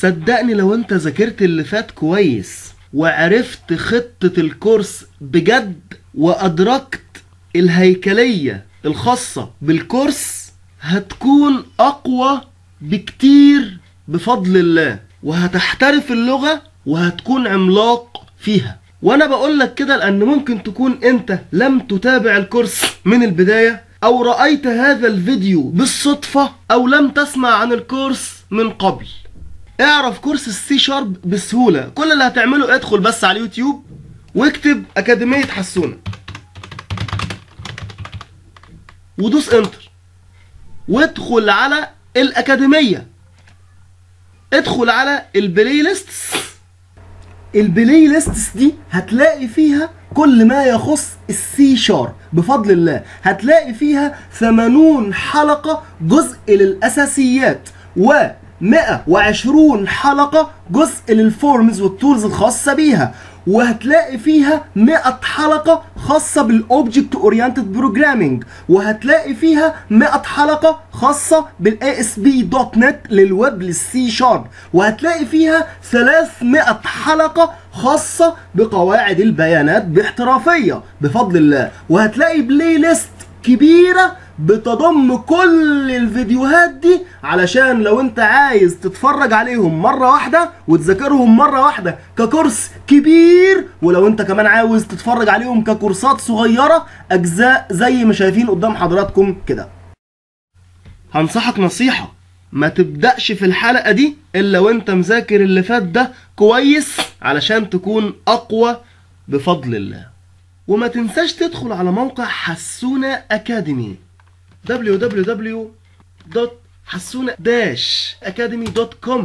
صدقني لو انت ذاكرت اللي فات كويس وعرفت خطة الكورس بجد وأدركت الهيكلية الخاصة بالكورس هتكون أقوى بكتير بفضل الله وهتحترف اللغة وهتكون عملاق فيها وانا بقول لك كده لان ممكن تكون انت لم تتابع الكورس من البداية او رأيت هذا الفيديو بالصدفة او لم تسمع عن الكورس من قبل اعرف كورس السي شارب بسهولة كل اللي هتعمله ادخل بس على اليوتيوب واكتب اكاديمية حسونة ودوس انتر وادخل على الاكاديمية ادخل على البلاي ليستس البلاي ليستس دي هتلاقي فيها كل ما يخص السي شارب بفضل الله هتلاقي فيها 80 حلقة جزء للأساسيات و 120 حلقة جزء للفورمز والتولز الخاصة بيها وهتلاقي فيها 100 حلقة خاصة بالاوبجكت اورينتد بروجرامينج وهتلاقي فيها 100 حلقة خاصة بالاي اس بي دوت نت للويب للسي شارب وهتلاقي فيها 300 حلقة خاصة بقواعد البيانات باحترافية بفضل الله وهتلاقي بلاي ليست كبيرة بتضم كل الفيديوهات دي علشان لو انت عايز تتفرج عليهم مرة واحدة وتذاكرهم مرة واحدة ككورس كبير ولو انت كمان عاوز تتفرج عليهم ككورسات صغيرة اجزاء زي ما شايفين قدام حضراتكم كده هنصحك نصيحة ما تبدأش في الحلقة دي الا وانت مذاكر اللي فات ده كويس علشان تكون اقوى بفضل الله وما تنساش تدخل على موقع حسونة أكاديمي www.حسونة-academy.com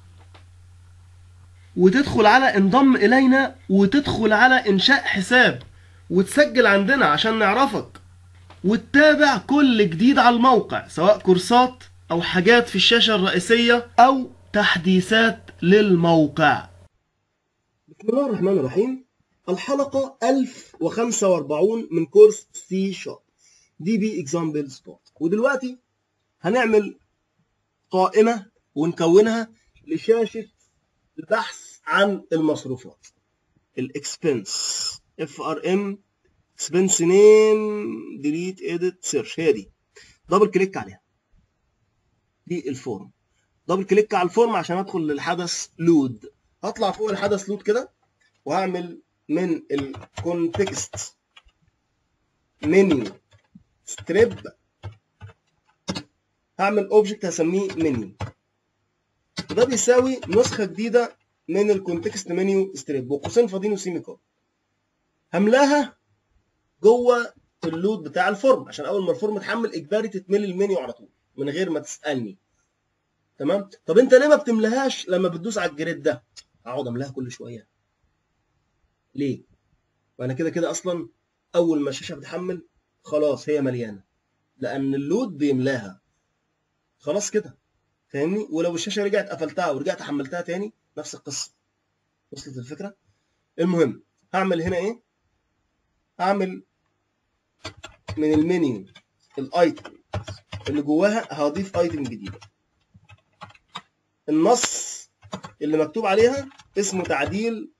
وتدخل على انضم إلينا وتدخل على إنشاء حساب وتسجل عندنا عشان نعرفك وتتابع كل جديد على الموقع سواء كورسات أو حاجات في الشاشة الرئيسية أو تحديثات للموقع بسم الله الرحمن الرحيم الحلقة 1045 من كورس سي شارب دي بي اكزامبل سبوت ودلوقتي هنعمل قائمة ونكونها لشاشة البحث عن المصروفات الاكسبنس اف ار ام اكسبنس نيم ديليت اديت سيرش هي دي دبل كليك عليها دي الفورم دبل كليك على الفورم عشان ادخل للحدث لود هطلع فوق الحدث لود كده وهعمل من الكونتكست منيو ستريب هعمل اوبجكت هسميه منيو وده بيساوي نسخه جديده من الكونتكست منيو ستريب وقوسين فاضيين وسيمي كون هملاها جوه اللود بتاع الفورم عشان اول ما الفورم اتحمل اجباري تتملي المنيو على طول من غير ما تسالني تمام طب انت ليه ما بتملاهاش لما بتدوس على الجريد ده اقعد املاها كل شويه ليه وانا كده كده اصلا اول ما الشاشه بتحمل خلاص هي مليانه لان اللود بيملاها خلاص كده فاهمني ولو الشاشه رجعت قفلتها ورجعت حملتها تاني نفس القصه وصلت الفكره المهم هعمل هنا ايه هعمل من المنيو الايتم اللي جواها هضيف ايتم جديد النص اللي مكتوب عليها اسمه تعديل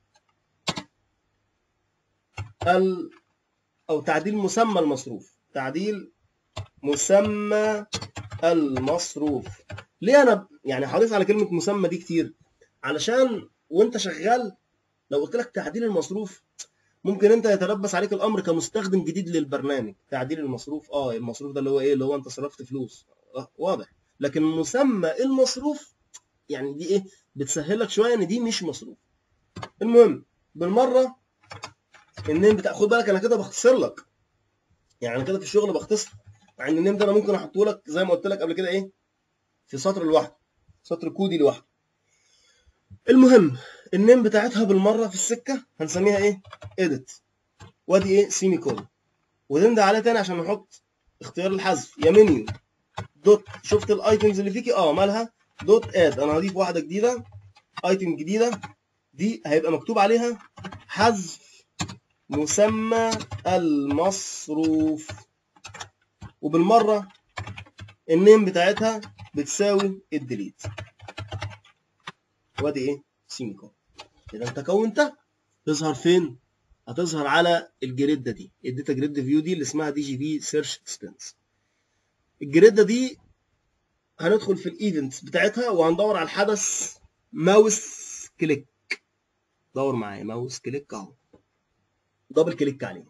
ال او تعديل مسمى المصروف تعديل مسمى المصروف ليه انا يعني حريص على كلمه مسمى دي كتير علشان وانت شغال لو قلت لك تعديل المصروف ممكن انت يتلبس عليك الامر كمستخدم جديد للبرنامج تعديل المصروف اه المصروف ده اللي هو ايه اللي هو انت صرفت فلوس آه واضح لكن مسمى المصروف يعني دي ايه بتسهلك شويه ان دي مش مصروف المهم بالمره النيم بتاع خد بالك انا كده بختصر لك يعني انا كده في الشغل بختصر مع ان النيم ده انا ممكن احطه لك زي ما قلت لك قبل كده ايه في سطر لوحده سطر كودي لوحده المهم النيم بتاعتها بالمره في السكه هنسميها ايه اديت وادي ايه سيمي كولن وننده عليها تاني عشان نحط اختيار الحذف يا منيو دوت شفت الايتمز اللي فيكي اه مالها دوت اد انا هضيف واحده جديده ايتم جديده دي هيبقى مكتوب عليها حذف مسمى المصروف وبالمره النيم بتاعتها بتساوي الديليت وادي ايه سيمي كولون اذا انت كونتها تظهر فين هتظهر على الجريدة دي الداتا جريد فيو دي اللي اسمها دي جي في سيرش اكسبنس الجريدة دي هندخل في الايفنتس بتاعتها وهندور على الحدث ماوس كليك دور معايا ماوس كليك اهو دبل كليك عليه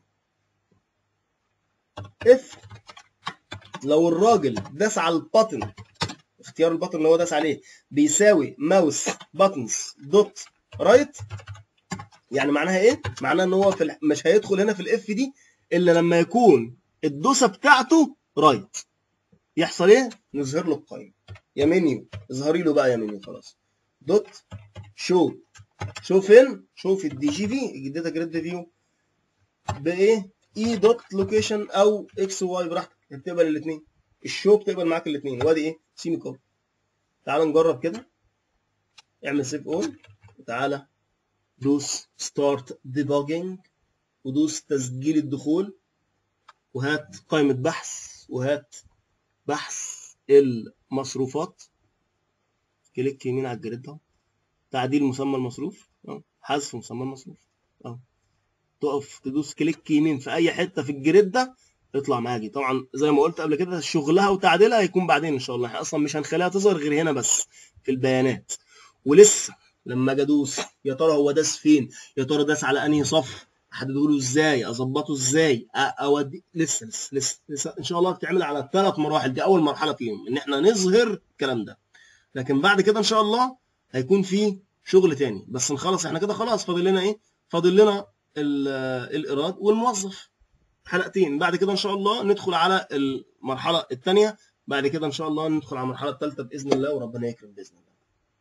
اف لو الراجل داس على البطن اختيار البطن اللي هو داس عليه بيساوي ماوس باتنز دوت رايت يعني معناها ايه؟ معناها ان هو في ال... مش هيدخل هنا في الاف دي الا لما يكون الدوسه بتاعته رايت يحصل ايه؟ نظهر له القائمه يا منيو اظهري له بقى يا منيو خلاص دوت شو شو فين؟ شو في الدي جي في الداتا جريد فيو بايه؟ اي دوت لوكيشن او اكس واي براحتك بتقبل الاثنين الشو بتقبل معاك الاثنين وادي ايه؟ سيمي كول تعال نجرب كده اعمل سيف اون وتعالى دوس ستارت ديباجنج ودوس تسجيل الدخول وهات قائمة بحث وهات بحث المصروفات كليك يمين على الجريد اهو تعديل مسمى المصروف اهو حذف مسمى المصروف اهو تقف تدوس كليك يمين في اي حته في الجريد ده تطلع معاكي طبعا زي ما قلت قبل كده شغلها وتعديلها هيكون بعدين ان شاء الله احنا اصلا مش هنخليها تظهر غير هنا بس في البيانات ولسه لما اجي ادوس يا ترى هو داس فين يا ترى داس على انهي صف احدده له ازاي اظبطه ازاي اودي لسه لسه لسه, لسه ان شاء الله بتعمل على الثلاث مراحل دي اول مرحله فيهم ان احنا نظهر الكلام ده لكن بعد كده ان شاء الله هيكون في شغل تاني بس نخلص احنا كده خلاص فاضل لنا ايه فاضل لنا الايراد والموظف حلقتين بعد كده ان شاء الله ندخل على المرحله الثانيه بعد كده ان شاء الله ندخل على المرحله الثالثه باذن الله وربنا يكرم باذن الله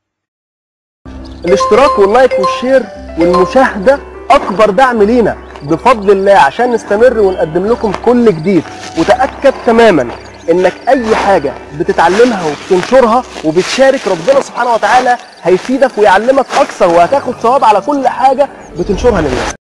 الاشتراك واللايك والشير والمشاهدة أكبر دعم لينا بفضل الله عشان نستمر ونقدم لكم كل جديد وتأكد تماما إنك أي حاجة بتتعلمها وبتنشرها وبتشارك ربنا سبحانه وتعالى هيفيدك ويعلمك أكثر وهتاخد ثواب على كل حاجة بتنشرها للناس